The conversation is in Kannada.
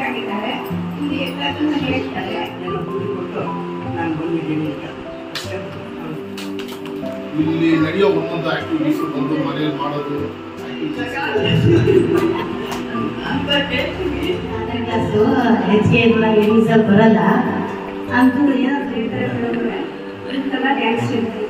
ಆಗಿದ್ದಾರೆ ಇಲ್ಲಿ ಎಲ್ಲದನ್ನು ಹೇಳ್ತಾರೆ ಏನೋ ಕೂಲಿ ಕೊಟ್ಟು ನಾನು ಬಂದಿದ್ದೀನಿ ಅಂತ ಅಷ್ಟೇ ಹೌದು. ಇಲ್ಲಿ ನಡೆಯೋ ಒಂದೊಂದು ಆಕ್ಟಿವಿಟೀಸ್ ಬಂದು ಮನೇಲಿ ಮಾಡೋದು ಅಂತ ಹೇಳ್ತೀವಿ ಆರನೇ ಕ್ಲಾಸು ಹೆಚ್ಚಿಗೆ ಇಲ್ಲ ಏನು ಸ್ವಲ್ಪ ಬರಲ್ಲ ಅಂತೂ ಏನಾದ್ರು ಈ ಥರ ಬಿಡೋದ್ರೆ ಒಂದ್ಸಲ ಡ್ಯಾನ್ಸ್ ಹೇಳ್ತೀವಿ